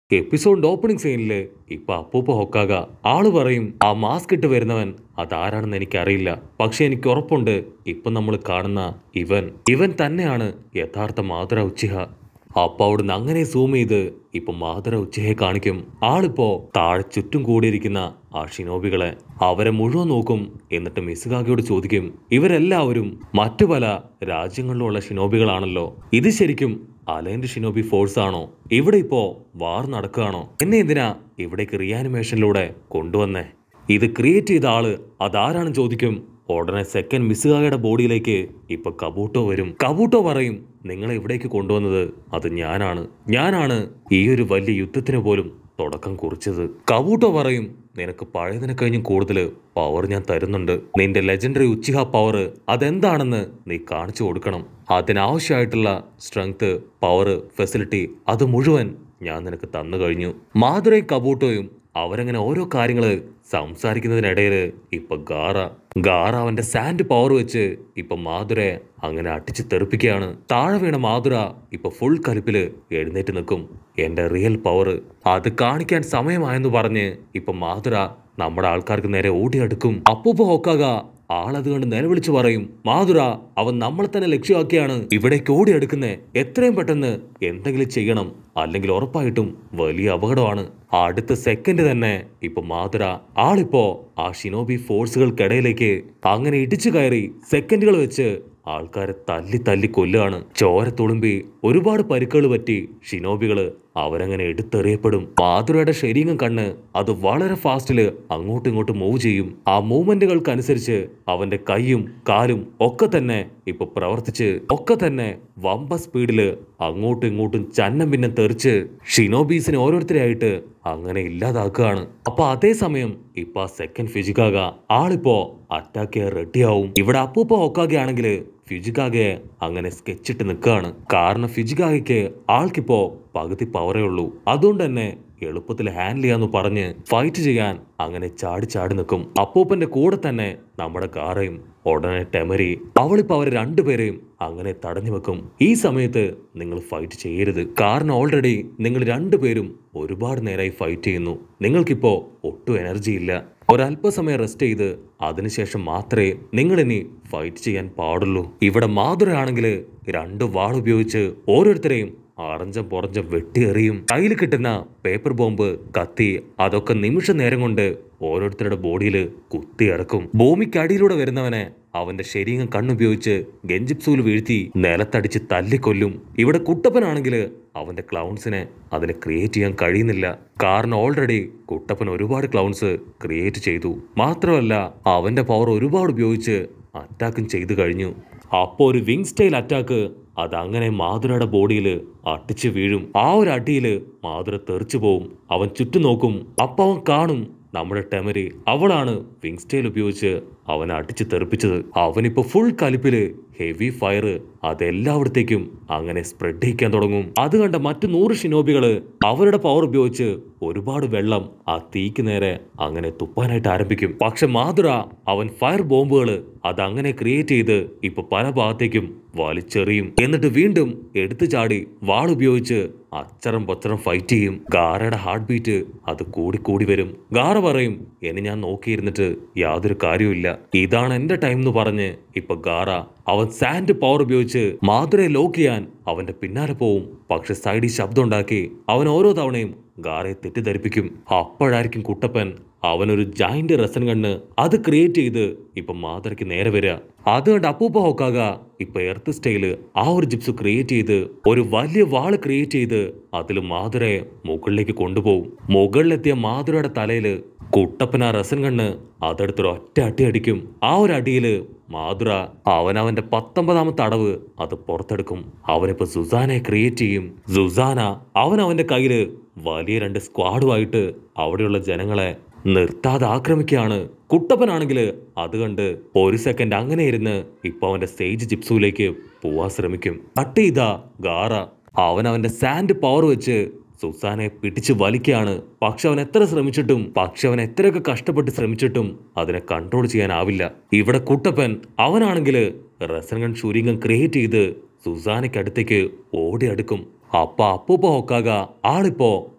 എപ്പിസോഡിന്റെ opening സീനില് ഇപ്പൊ അപ്പൂപ്പ ഹൊക്കാക ആള് പറയും ആ മാസ്ക് ഇട്ട് വരുന്നവൻ അതാരാണെന്ന് എനിക്കറിയില്ല പക്ഷെ എനിക്ക് ഉറപ്പുണ്ട് ഇപ്പൊ നമ്മൾ കാണുന്ന ഇവൻ ഇവൻ തന്നെയാണ് യഥാർത്ഥ മാതൃ ഉച്ചിഹ അപ്പൊ അവിടുന്ന് അങ്ങനെ സൂം ചെയ്ത് ഇപ്പൊ മാതൃ ഉച്ചയെ കാണിക്കും ആളിപ്പോ താഴെ ചുറ്റും കൂടിയിരിക്കുന്ന ആ ഷിനോബികളെ അവരെ മുഴുവൻ നോക്കും എന്നിട്ട് മിസുകാഗയോട് ചോദിക്കും ഇവരെല്ലാവരും മറ്റു പല രാജ്യങ്ങളിലുള്ള ഷിനോബികളാണല്ലോ ഇത് ശരിക്കും അലൈൻഡ് ഷിനോബി ഫോഴ്സ് ആണോ ഇവിടെ ഇപ്പോ വാർ നടക്കുകയാണോ എന്നെ എന്തിനാ ഇവിടേക്ക് റിയാനിമേഷനിലൂടെ കൊണ്ടുവന്നേ ഇത് ക്രിയേറ്റ് ചെയ്ത ആള് അതാരാണ് ചോദിക്കും ഉടനെ സെക്കൻഡ് മിസ്സുകായുടെ ബോഡിയിലേക്ക് ഇപ്പൊ കബൂട്ടോ വരും കബൂട്ടോ പറയും നിങ്ങളെ ഇവിടേക്ക് കൊണ്ടുവന്നത് അത് ഞാനാണ് ഞാനാണ് ഈ ഒരു വലിയ യുദ്ധത്തിന് പോലും തുടക്കം കുറിച്ചത് കബൂട്ടോ പറയും നിനക്ക് പഴയതിനെ കഴിഞ്ഞും കൂടുതൽ പവർ ഞാൻ തരുന്നുണ്ട് നിന്റെ ലെജൻഡറി ഉച്ചിഹ പവർ അതെന്താണെന്ന് നീ കാണിച്ചു കൊടുക്കണം അതിനാവശ്യമായിട്ടുള്ള സ്ട്രെങ്ത് പവർ ഫെസിലിറ്റി അത് മുഴുവൻ ഞാൻ നിനക്ക് തന്നു കഴിഞ്ഞു മാധുരയും കബൂട്ടോയും അവരങ്ങനെ ഓരോ കാര്യങ്ങള് സംസാരിക്കുന്നതിനിടയിൽ ഇപ്പൊ ഗാറ ഗാറ അവന്റെ സാൻഡ് പവർ വെച്ച് ഇപ്പൊ മാധുരെ അങ്ങനെ അടിച്ച് തെറിപ്പിക്കുകയാണ് താഴെ വീണ മാധുര ഇപ്പൊ ഫുൾ കലിപ്പില് എഴുന്നേറ്റ് നിൽക്കും എന്റെ റിയൽ പവർ അത് കാണിക്കാൻ സമയമായെന്ന് പറഞ്ഞ് ഇപ്പൊ മാധുര നമ്മുടെ ആൾക്കാർക്ക് നേരെ ഓടിയെടുക്കും അപ്പൂപ്പ ഹോക്കാക ആളത് കണ്ട് നിലവിളിച്ചു പറയും മാധുര അവൻ നമ്മളെ തന്നെ ലക്ഷ്യമാക്കിയാണ് ഇവിടേക്ക് ഓടിയെടുക്കുന്നേ എത്രയും പെട്ടെന്ന് എന്തെങ്കിലും ചെയ്യണം അല്ലെങ്കിൽ ഉറപ്പായിട്ടും വലിയ അപകടമാണ് അടുത്ത സെക്കൻഡ് തന്നെ ഇപ്പൊ മാധുര ആളിപ്പോ ആ ഷിനോബി ഫോഴ്സുകൾക്കിടയിലേക്ക് അങ്ങനെ ഇടിച്ചു കയറി സെക്കൻഡുകൾ വെച്ച് ആൾക്കാരെ തല്ലി തല്ലി കൊല്ലുകയാണ് ചോര തുളുമ്പി ഒരുപാട് പരിക്കുകൾ പറ്റി ഷിനോബികള് അവരങ്ങനെ എടുത്തെറിയപ്പെടും മാധുരയുടെ ശരീരം കണ്ണ് അത് വളരെ ഫാസ്റ്റില് അങ്ങോട്ടും ഇങ്ങോട്ടും മൂവ് ചെയ്യും ആ മൂവ്മെന്റുകൾക്കനുസരിച്ച് അവന്റെ കൈയും കാലും ഒക്കെ തന്നെ ഇപ്പൊ പ്രവർത്തിച്ച് ഒക്കെ തന്നെ വമ്പ സ്പീഡില് അങ്ങോട്ടും ഇങ്ങോട്ടും ചന്നം പിന്നെ തെറിച്ച് ഷിനോബീസിനെ ഓരോരുത്തരെയായിട്ട് അങ്ങനെ ഇല്ലാതാക്കുകയാണ് അപ്പൊ അതേസമയം ഇപ്പൊ സെക്കൻഡ് ഫിജിക്കാക ആളിപ്പോ അറ്റാക്ക് ചെയ്യാൻ റെഡിയാവും ഇവിടെ അപ്പൂപ്പ ഒക്കാകെ ആണെങ്കില് ഫിജിക്കാകെ അങ്ങനെ സ്കെച്ചിട്ട് നിൽക്കുകയാണ് കാരണം ഫിജിക്കാകയ്ക്ക് ആൾക്കിപ്പോ പകുതി പവറേ ഉള്ളൂ അതുകൊണ്ട് തന്നെ എളുപ്പത്തിൽ ഹാൻഡിൽ ചെയ്യാന്ന് പറഞ്ഞ് ഫൈറ്റ് ചെയ്യാൻ അങ്ങനെ ചാടി ചാടി നിൽക്കും അപ്പൂപ്പന്റെ കൂടെ തന്നെ നമ്മുടെ കാറയും ഉടനെ ടെമരി അവളിപ്പോ അവരെ രണ്ടുപേരെയും അങ്ങനെ തടഞ്ഞു വെക്കും ഈ സമയത്ത് നിങ്ങൾ ഫൈറ്റ് ചെയ്യരുത് കാരണം ഓൾറെഡി നിങ്ങൾ രണ്ടുപേരും ഒരുപാട് നേരമായി ഫൈറ്റ് ചെയ്യുന്നു നിങ്ങൾക്കിപ്പോ ഒട്ടും എനർജി ഇല്ല ഒരല്പസമയം റെസ്റ്റ് ചെയ്ത് അതിനുശേഷം മാത്രമേ നിങ്ങൾ ഇനി ഫൈറ്റ് ചെയ്യാൻ പാടുള്ളൂ ഇവിടെ മാധുരയാണെങ്കിൽ രണ്ട് വാൾ ഉപയോഗിച്ച് ഓരോരുത്തരെയും അറഞ്ചം പുറഞ്ചം വെട്ടിയെറിയും കയ്യിൽ കിട്ടുന്ന പേപ്പർ ബോംബ് കത്തി അതൊക്കെ നിമിഷ നേരം കൊണ്ട് ഓരോരുത്തരുടെ ബോഡിയിൽ കുത്തിയിറക്കും ഭൂമിക്കടിയിലൂടെ വരുന്നവനെ അവന്റെ ശരീരം കണ്ണുപയോഗിച്ച് ഗെഞ്ചിപ്സൂൽ വീഴ്ത്തി നിലത്തടിച്ച് തല്ലിക്കൊല്ലും ഇവിടെ കുട്ടപ്പനാണെങ്കിൽ അവന്റെ ക്ലൗൺസിനെ അതിനെ ക്രിയേറ്റ് ചെയ്യാൻ കഴിയുന്നില്ല കാരണം ഓൾറെഡി കുട്ടപ്പൻ ഒരുപാട് ക്ലൗൺസ് ക്രിയേറ്റ് ചെയ്തു മാത്രമല്ല അവന്റെ പവർ ഒരുപാട് ഉപയോഗിച്ച് അറ്റാക്കും ചെയ്തു കഴിഞ്ഞു അപ്പോൾ ഒരു വിങ് സ്റ്റൈൽ അറ്റാക്ക് അതങ്ങനെ മാധുരയുടെ ബോഡിയിൽ അട്ടിച്ച് വീഴും ആ ഒരു അടിയില് മാധുര തെറിച്ചു പോവും അവൻ ചുറ്റും നോക്കും അപ്പൊ അവൻ കാണും നമ്മുടെ ടെമരി അവളാണ് വിങ് സ്റ്റൈൽ ഉപയോഗിച്ച് അവനെ അടിച്ച് തെറിപ്പിച്ചത് അവനിപ്പോ ഫുൾ കലിപ്പില് ഹെവി ഫയർ അതെല്ലായിടത്തേക്കും അങ്ങനെ സ്പ്രെഡ് ചെയ്യിക്കാൻ തുടങ്ങും അത് കണ്ട മറ്റു നൂറ് ഷിനോബികള് അവരുടെ പവർ ഉപയോഗിച്ച് ഒരുപാട് വെള്ളം ആ തീക്ക് നേരെ അങ്ങനെ തുപ്പാനായിട്ട് ആരംഭിക്കും പക്ഷെ മാധുര അവൻ ഫയർ ബോംബുകൾ അതങ്ങനെ ക്രിയേറ്റ് ചെയ്ത് ഇപ്പൊ പല ഭാഗത്തേക്കും വലിച്ചെറിയും എന്നിട്ട് വീണ്ടും എടുത്തു ചാടി വാൾ ഉപയോഗിച്ച് അച്ചറം പൊച്ചറം ഫൈറ്റ് ചെയ്യും ഗാറയുടെ ഹാർട്ട് ബീറ്റ് അത് കൂടി കൂടി വരും ഗാറ പറയും ഇനി ഞാൻ നോക്കിയിരുന്നിട്ട് യാതൊരു കാര്യവുമില്ല ഇതാണ് എന്റെ ടൈം എന്ന് പറഞ്ഞ് ഇപ്പൊ ഗാറ അവൻ സാൻഡ് പവർ ഉപയോഗിച്ച് മാധുരയെ ലോക്ക് ചെയ്യാൻ അവന്റെ പിന്നാലെ പോവും പക്ഷെ സൈഡിൽ ശബ്ദം ഉണ്ടാക്കി അവൻ ഓരോ തവണയും ഗാറയെ തെറ്റിദ്ധരിപ്പിക്കും അപ്പോഴായിരിക്കും കുട്ടപ്പൻ അവനൊരു ജായിന്റ് റസൻ കണ്ണ് അത് ക്രിയേറ്റ് ചെയ്ത് ഇപ്പൊ മാതരയ്ക്ക് നേരെ വരിക അത് കണ്ട് അപ്പൂപ്പ ഹോക്കാക ഇപ്പൊ എർത്ത് സ്റ്റൈല് ആ ഒരു ജിപ്സ് ക്രിയേറ്റ് ചെയ്ത് ഒരു വലിയ വാള് ക്രിയേറ്റ് ചെയ്ത് അതിൽ മാതുരയെ മുകളിലേക്ക് കൊണ്ടുപോകും മുകളിലെത്തിയ മാതുരയുടെ തലയില് കുട്ടപ്പൻ ആ റസൻ കണ്ണ് അതെടുത്തൊരു ഒറ്റ അടി അടിക്കും ആ ഒരു അടിയില് മാതുര അവൻ അവന്റെ പത്തൊമ്പതാമത്തെ അടവ് അത് പുറത്തെടുക്കും അവനിപ്പോ സുസാനെ ക്രിയേറ്റ് ചെയ്യും സുസാന അവൻ അവന്റെ കയ്യില് വലിയ രണ്ട് സ്ക്വാഡുമായിട്ട് അവിടെയുള്ള ജനങ്ങളെ നിർത്താതെ ആക്രമിക്കുകയാണ് കുട്ടപ്പനാണെങ്കിൽ അത് കണ്ട് ഒരു സെക്കൻഡ് അങ്ങനെ ഇരുന്ന് ഇപ്പൊ അവന്റെ സ്റ്റേജ് ജിപ്സുവിലേക്ക് പോവാൻ ശ്രമിക്കും കട്ട് ചെയ്ത ഗാറ അവൻ അവന്റെ സാൻഡ് പവർ വെച്ച് സുസാനെ പിടിച്ച് വലിക്കുകയാണ് പക്ഷെ അവൻ എത്ര ശ്രമിച്ചിട്ടും പക്ഷെ അവൻ എത്രയൊക്കെ കഷ്ടപ്പെട്ട് ശ്രമിച്ചിട്ടും അതിനെ കൺട്രോൾ ചെയ്യാനാവില്ല ഇവിടെ കുട്ടപ്പൻ അവനാണെങ്കിൽ റസൻഗൺ ഷൂരിംഗം ക്രിയേറ്റ് ചെയ്ത് സുസാനയ്ക്ക് അടുത്തേക്ക് ഓടി അടുക്കും അപ്പ അപ്പൂപ്പ ഹൊക്കാക ആളിപ്പോ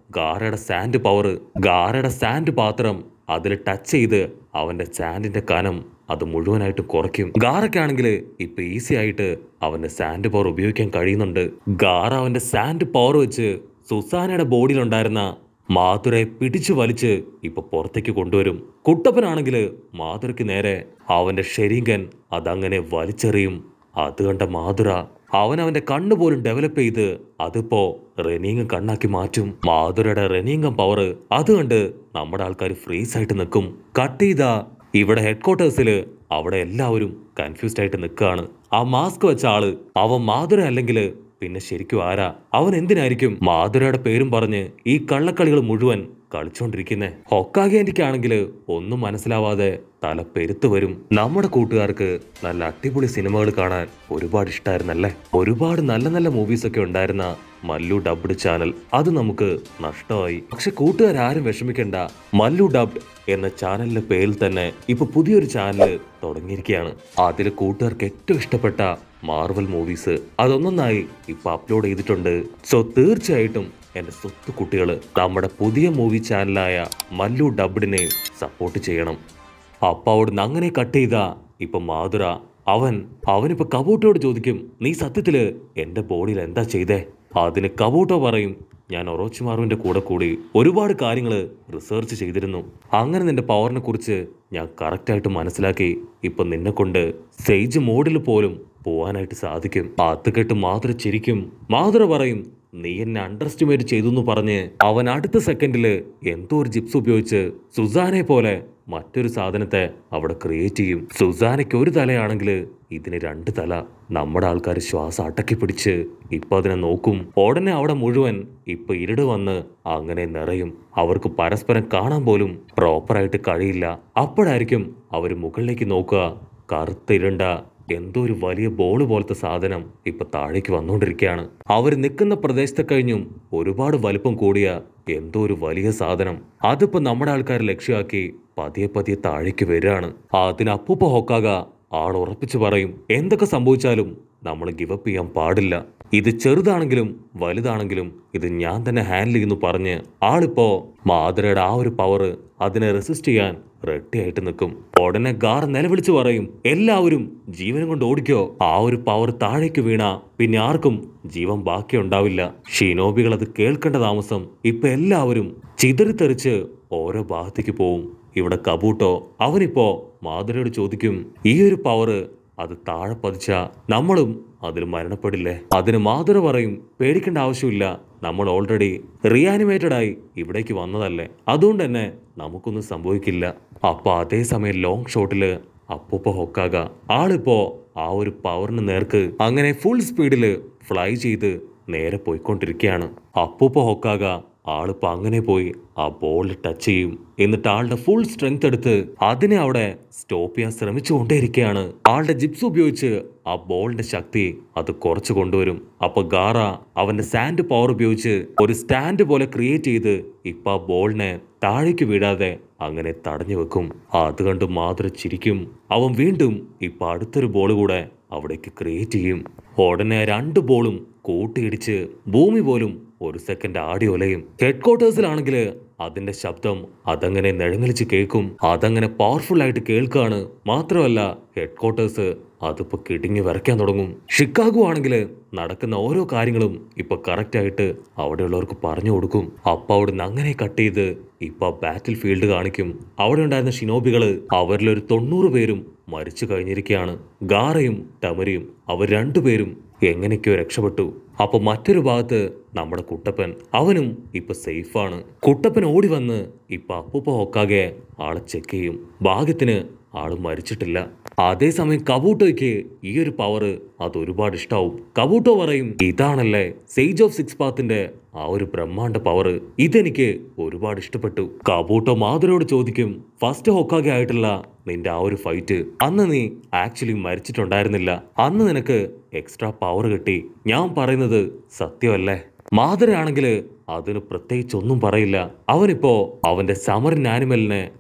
ഗാറയുടെ സാൻഡ് പവർ ഗാറയുടെ സാൻഡ് പാത്രം അതിൽ ടച്ച് ചെയ്ത് അവന്റെ സാൻഡിന്റെ കനം അത് മുഴുവനായിട്ട് കുറയ്ക്കും ഗാറയ്ക്കാണെങ്കിൽ ഇപ്പൊ ഈസി ആയിട്ട് അവന്റെ സാൻഡ് പവർ ഉപയോഗിക്കാൻ കഴിയുന്നുണ്ട് ഗാറ അവന്റെ സാൻഡ് പവർ വെച്ച് സുസാനയുടെ ബോഡിയിലുണ്ടായിരുന്ന മാതുരെ പിടിച്ചു വലിച്ച് ഇപ്പൊ പുറത്തേക്ക് കൊണ്ടുവരും കുട്ടപ്പനാണെങ്കിൽ മാതുരയ്ക്ക് നേരെ അവന്റെ ശരീങ്കൻ അതങ്ങനെ വലിച്ചെറിയും അത് കണ്ട മാതുര അവൻ അവന്റെ കണ്ണ് പോലും ഡെവലപ്പ് ചെയ്ത് അതിപ്പോ റെനീങ്ങം കണ്ണാക്കി മാറ്റും മാതുരയുടെ റെനീങ്ങം പവർ അത് കണ്ട് നമ്മുടെ ആൾക്കാർ ഫ്രീസ് ആയിട്ട് നിൽക്കും കട്ട് ചെയ്ത ഇവിടെ ഹെഡ് ക്വാർട്ടേഴ്സിൽ അവിടെ എല്ലാവരും കൺഫ്യൂസ്ഡ് ആയിട്ട് നിൽക്കുകയാണ് ആ മാസ്ക് വെച്ച ആള് അവൻ മാതുര അല്ലെങ്കിൽ പിന്നെ ശരിക്കും ആരാ അവൻ എന്തിനായിരിക്കും മാതുരയുടെ പേരും പറഞ്ഞ് ഈ കള്ളക്കളികൾ മുഴുവൻ കളിച്ചോണ്ടിരിക്കുന്നേ ഹൊക്കാഗേന്റിക്കാണെങ്കിൽ ഒന്നും മനസ്സിലാവാതെ തല പെരുത്തു വരും നമ്മുടെ കൂട്ടുകാർക്ക് നല്ല അടിപൊളി സിനിമകൾ കാണാൻ ഒരുപാട് ഇഷ്ടമായിരുന്നല്ലേ ഒരുപാട് നല്ല നല്ല മൂവീസ് ഒക്കെ ഉണ്ടായിരുന്ന മല്ലു ഡബ്ഡ് ചാനൽ അത് നമുക്ക് നഷ്ടമായി പക്ഷെ കൂട്ടുകാരും വിഷമിക്കണ്ട മല്ലു ഡബ്ഡ് എന്ന ചാനലിന്റെ പേരിൽ തന്നെ ഇപ്പൊ പുതിയൊരു ചാനൽ തുടങ്ങിയിരിക്കുകയാണ് അതിൽ കൂട്ടുകാർക്ക് ഏറ്റവും ഇഷ്ടപ്പെട്ട മാർവൽ മൂവീസ് അതൊന്നൊന്നായി ഇപ്പൊ അപ്ലോഡ് ചെയ്തിട്ടുണ്ട് സോ തീർച്ചയായിട്ടും എന്റെ സ്വത്ത് കുട്ടികൾ നമ്മുടെ പുതിയ മൂവി ചാനലായ മല്ലു ഡബ്ഡിനെ സപ്പോർട്ട് ചെയ്യണം അപ്പ അവിടുന്ന് അങ്ങനെ കട്ട് ചെയ്ത ഇപ്പൊ മാതുര അവൻ അവനിപ്പോ കബൂട്ടോട് ചോദിക്കും നീ സത്യത്തില് എന്റെ ബോഡിയിൽ എന്താ ചെയ്തേ അതിന് കബൂട്ടോ പറയും ഞാൻ ഒറോച്ചിമാറുവിന്റെ കൂടെ കൂടി ഒരുപാട് കാര്യങ്ങൾ റിസർച്ച് ചെയ്തിരുന്നു അങ്ങനെ നിന്റെ പവറിനെ കുറിച്ച് ഞാൻ കറക്റ്റായിട്ട് മനസ്സിലാക്കി ഇപ്പൊ നിന്നെ കൊണ്ട് സ്റ്റേജ് മോഡിൽ പോലും പോവാനായിട്ട് സാധിക്കും അത് കേട്ട് മാതുര ചിരിക്കും മാതുര പറയും നീ എന്നെ അണ്ടർ എസ്റ്റിമേറ്റ് ചെയ്തു എന്ന് പറഞ്ഞ് അവൻ അടുത്ത സെക്കൻഡില് എന്തോ ഒരു ജിപ്സ് ഉപയോഗിച്ച് സുസാനെ പോലെ മറ്റൊരു സാധനത്തെ അവിടെ ക്രിയേറ്റ് ചെയ്യും സുസാനയ്ക്ക് ഒരു തലയാണെങ്കിൽ ഇതിന് രണ്ട് തല നമ്മുടെ ആൾക്കാർ ശ്വാസം അടക്കി പിടിച്ച് ഇപ്പൊ അതിനെ നോക്കും ഉടനെ അവിടെ മുഴുവൻ ഇപ്പൊ ഇരുട് വന്ന് അങ്ങനെ നിറയും അവർക്ക് പരസ്പരം കാണാൻ പോലും പ്രോപ്പറായിട്ട് കഴിയില്ല അപ്പോഴായിരിക്കും അവർ മുകളിലേക്ക് നോക്കുക കറുത്ത ഇരുണ്ട എന്തോ ഒരു വലിയ ബോൾ പോലത്തെ സാധനം ഇപ്പൊ താഴേക്ക് വന്നുകൊണ്ടിരിക്കുകയാണ് അവർ നിൽക്കുന്ന പ്രദേശത്തെ കഴിഞ്ഞും ഒരുപാട് വലിപ്പം കൂടിയ എന്തോ ഒരു വലിയ സാധനം അതിപ്പോ നമ്മുടെ ആൾക്കാരെ ലക്ഷ്യമാക്കി പതിയെ പതിയെ താഴേക്ക് വരികയാണ് അതിന് അപ്പൂപ്പ ഹൊക്കാക ആൾ ഉറപ്പിച്ചു പറയും എന്തൊക്കെ സംഭവിച്ചാലും നമ്മൾ ഗിവപ്പ് ചെയ്യാൻ പാടില്ല ഇത് ചെറുതാണെങ്കിലും വലുതാണെങ്കിലും ഇത് ഞാൻ തന്നെ ഹാൻഡിൽ ചെയ്യുന്നു പറഞ്ഞ് ആളിപ്പോ മാതരയുടെ ആ ഒരു പവർ അതിനെ റെസിസ്റ്റ് ചെയ്യാൻ റെഡി ആയിട്ട് നിൽക്കും ഉടനെ ഗാർ നിലവിളിച്ചു പറയും എല്ലാവരും ജീവനും കൊണ്ട് ഓടിക്കോ ആ ഒരു പവർ താഴേക്ക് വീണ പിന്നെ ആർക്കും ജീവൻ ബാക്കി ഉണ്ടാവില്ല ഷിനോബികൾ അത് കേൾക്കേണ്ട താമസം ഇപ്പൊ എല്ലാവരും ചിതറിത്തെറിച്ച് ഓരോ ഭാഗത്തേക്ക് പോവും ഇവിടെ കബൂട്ടോ അവനിപ്പോ മാധുരയോട് ചോദിക്കും ഈ ഒരു പവർ അത് താഴെ പതിച്ച നമ്മളും അതിൽ മരണപ്പെടില്ലേ അതിന് മാധുര പറയും പേടിക്കേണ്ട ആവശ്യമില്ല നമ്മൾ ഓൾറെഡി റിയാനിമേറ്റഡ് ആയി ഇവിടേക്ക് വന്നതല്ലേ അതുകൊണ്ട് തന്നെ നമുക്കൊന്നും സംഭവിക്കില്ല അപ്പൊ അതേസമയം ലോങ് ഷോട്ടില് അപ്പൂപ്പ ഹൊക്കാക ആളിപ്പോ ആ ഒരു പവറിന് നേർക്ക് അങ്ങനെ ഫുൾ സ്പീഡില് ഫ്ലൈ ചെയ്ത് നേരെ പോയിക്കൊണ്ടിരിക്കുകയാണ് അപ്പൂപ്പ ഹൊക്കാക ആളിപ്പോ അങ്ങനെ പോയി ആ ബോളിൽ ടച്ച് ചെയ്യും എന്നിട്ട് ആളുടെ ഫുൾ സ്ട്രെങ്ത് എടുത്ത് അതിനെ അവിടെ സ്റ്റോപ്പ് ചെയ്യാൻ ശ്രമിച്ചുകൊണ്ടേയിരിക്കുകയാണ് ആളുടെ ജിപ്സ് ഉപയോഗിച്ച് ആ ബോളിന്റെ ശക്തി അത് കുറച്ച് കൊണ്ടുവരും അപ്പൊ ഗാറ അവന്റെ സാൻഡ് പവർ ഉപയോഗിച്ച് ഒരു സ്റ്റാൻഡ് പോലെ ക്രിയേറ്റ് ചെയ്ത് ഇപ്പൊ ആ ബോളിനെ താഴേക്ക് വീഴാതെ അങ്ങനെ തടഞ്ഞു വെക്കും അത് കണ്ട് മാതൃ ചിരിക്കും അവൻ വീണ്ടും ഇപ്പൊ അടുത്തൊരു ബോൾ കൂടെ അവിടേക്ക് ക്രിയേറ്റ് ചെയ്യും ഉടനെ രണ്ട് ബോളും കൂട്ടിയിടിച്ച് ഭൂമി പോലും ഒരു സെക്കൻഡ് ആടി ഒലയും ഹെഡ് ക്വാർട്ടേഴ്സിലാണെങ്കിൽ അതിന്റെ ശബ്ദം അതങ്ങനെ നിഴങ്ങലിച്ച് കേൾക്കും അതങ്ങനെ പവർഫുൾ ആയിട്ട് കേൾക്കാണ് മാത്രമല്ല ഹെഡ് ക്വാർട്ടേഴ്സ് അതിപ്പോ കിടുങ്ങി വരയ്ക്കാൻ തുടങ്ങും ഷിക്കാഗോ ആണെങ്കിൽ നടക്കുന്ന ഓരോ കാര്യങ്ങളും ഇപ്പൊ കറക്റ്റ് ആയിട്ട് അവിടെയുള്ളവർക്ക് പറഞ്ഞു കൊടുക്കും അപ്പൊ അവിടുന്ന് അങ്ങനെ കട്ട് ചെയ്ത് ഇപ്പൊ ബാറ്റിൽ ഫീൽഡ് കാണിക്കും അവിടെ ഉണ്ടായിരുന്ന ഷിനോബികള് അവരിലൊരു തൊണ്ണൂറ് പേരും മരിച്ചു കഴിഞ്ഞിരിക്കുകയാണ് ഗാറയും ടമരിയും അവർ രണ്ടുപേരും എങ്ങനെയൊക്കെയോ രക്ഷപ്പെട്ടു അപ്പൊ മറ്റൊരു ഭാഗത്ത് നമ്മുടെ കുട്ടപ്പൻ അവനും ഇപ്പൊ സേഫാണ് കുട്ടപ്പൻ ഓടി വന്ന് ഇപ്പൊ അപ്പൂപ്പ ഹൊക്കാകെ ആളെ ചെക്ക് ചെയ്യും ഭാഗ്യത്തിന് ആള് മരിച്ചിട്ടില്ല അതേസമയം കബൂട്ടോയ്ക്ക് ഈ ഒരു പവർ അത് ഒരുപാട് ഇഷ്ടാവും കബൂട്ടോ പറയും ഇതാണല്ലേ സേജ് ഓഫ് സിക്സ് പാത്തിന്റെ ആ ഒരു ബ്രഹ്മാണ്ട പവർ ഇതെനിക്ക് ഒരുപാട് ഇഷ്ടപ്പെട്ടു കബൂട്ടോ മാധുരോട് ചോദിക്കും ഫസ്റ്റ് ഹൊക്കാകെ ആയിട്ടുള്ള നിന്റെ ആ ഒരു ഫൈറ്റ് അന്ന് നീ ആക്ച്വലി മരിച്ചിട്ടുണ്ടായിരുന്നില്ല അന്ന് നിനക്ക് എക്സ്ട്രാ പവർ കിട്ടി ഞാൻ പറയുന്നത് സത്യമല്ലേ മാധുരാണെങ്കിൽ അതിന് പ്രത്യേകിച്ച് ഒന്നും പറയില്ല അവനിപ്പോ അവന്റെ സമറിൻ ആനിമലിനെ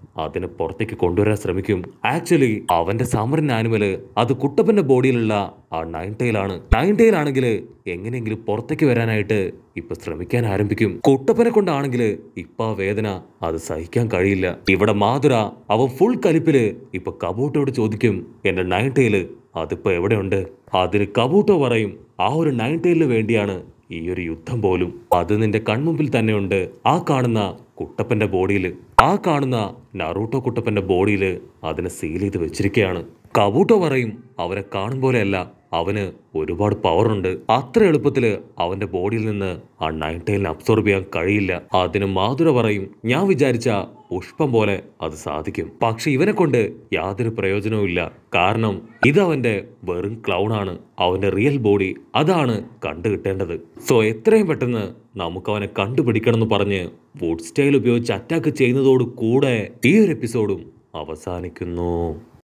അതിനെ പുറത്തേക്ക് കൊണ്ടുവരാൻ ശ്രമിക്കും ആക്ച്വലി അവന്റെ സമരൻ ആനിമല് അത് കുട്ടപ്പന്റെ ബോഡിയിലുള്ള ആ നയൻ ടൈലാണ് നയൻ ടൈൽ ആണെങ്കിൽ എങ്ങനെയെങ്കിലും പുറത്തേക്ക് വരാനായിട്ട് ഇപ്പൊ ശ്രമിക്കാൻ ആരംഭിക്കും കുട്ടപ്പനെ കൊണ്ടാണെങ്കിൽ ഇപ്പൊ ആ വേദന അത് സഹിക്കാൻ കഴിയില്ല ഇവിടെ മാതുര അവൻ ഫുൾ കലിപ്പില് ഇപ്പൊ കബൂട്ടോട് ചോദിക്കും എന്റെ നയൻ ടൈല് അതിപ്പോ എവിടെയുണ്ട് അതിന് കബൂട്ടോ പറയും ആ ഒരു നയൻ ടൈലിന് വേണ്ടിയാണ് ഈ ഒരു യുദ്ധം പോലും അത് നിന്റെ കൺമുമ്പിൽ തന്നെയുണ്ട് ആ കാണുന്ന കുട്ടപ്പന്റെ ബോഡിയിൽ ആ കാണുന്ന നറൂട്ടോ കുട്ടപ്പന്റെ ബോഡിയിൽ അതിനെ സീൽ ചെയ്ത് വെച്ചിരിക്കുകയാണ് കബൂട്ടോ പറയും അവനെ കാണും പോലെയല്ല അവന് ഒരുപാട് പവറുണ്ട് അത്ര എളുപ്പത്തില് അവന്റെ ബോഡിയിൽ നിന്ന് ആ നയൻ ടൈലിനെ അബ്സോർബ് ചെയ്യാൻ കഴിയില്ല അതിന് മാധുര പറയും ഞാൻ വിചാരിച്ച പുഷ്പം പോലെ അത് സാധിക്കും പക്ഷെ ഇവനെ കൊണ്ട് യാതൊരു പ്രയോജനവും ഇല്ല കാരണം ഇത് അവന്റെ വെറും ക്ലൗൺ ആണ് അവന്റെ റിയൽ ബോഡി അതാണ് കണ്ടു കിട്ടേണ്ടത് സോ എത്രയും പെട്ടെന്ന് നമുക്ക് അവനെ കണ്ടുപിടിക്കണം എന്ന് പറഞ്ഞ് വുഡ് സ്റ്റൈൽ ഉപയോഗിച്ച് അറ്റാക്ക് ചെയ്യുന്നതോട് കൂടെ ഈ ഒരു എപ്പിസോഡും അവസാനിക്കുന്നു